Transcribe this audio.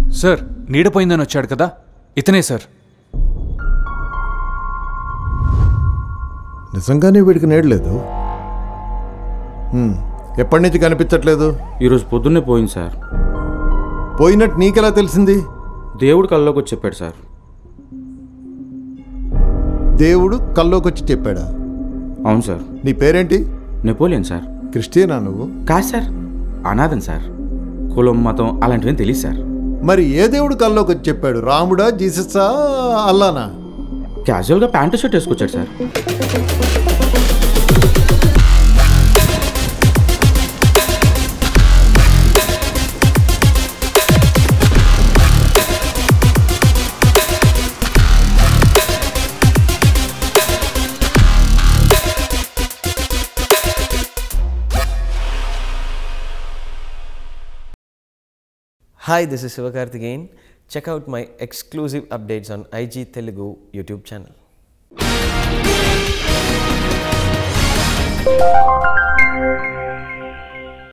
Sir నీడపోయిందని వచ్చాడు కదా ఇతనే సార్ నిజంగానే వీడికి నేడలేదు హ్మ్. ఎప్పటి నుంచి కనిపించట్లేదు ఈరోజు పొద్దున్నే పోయింది సార్ పోయినట్టు నీకెలా తెలిసింది దేవుడు కల్లోకి వచ్చి చెప్పాడు సార్ దేవుడు కల్లోకి వచ్చి చెప్పాడా అవును సార్ నీ పేరేంటి నెపోలియన్ సార్ క్రిస్టియనా నువ్వు కాదు సార్ అనాథన్ సార్ కులం మతం అలాంటివేం తెలియదు సార్ మరి ఏ దేవుడు కల్లోకి వచ్చి చెప్పాడు రాముడా జీసస్సా అల్లానా క్యాజువల్గా ప్యాంటు షర్ట్ వేసుకొచ్చాడు sir Hi, this is Sivakarthikeyan. Check out my exclusive updates on IG Telugu YouTube channel.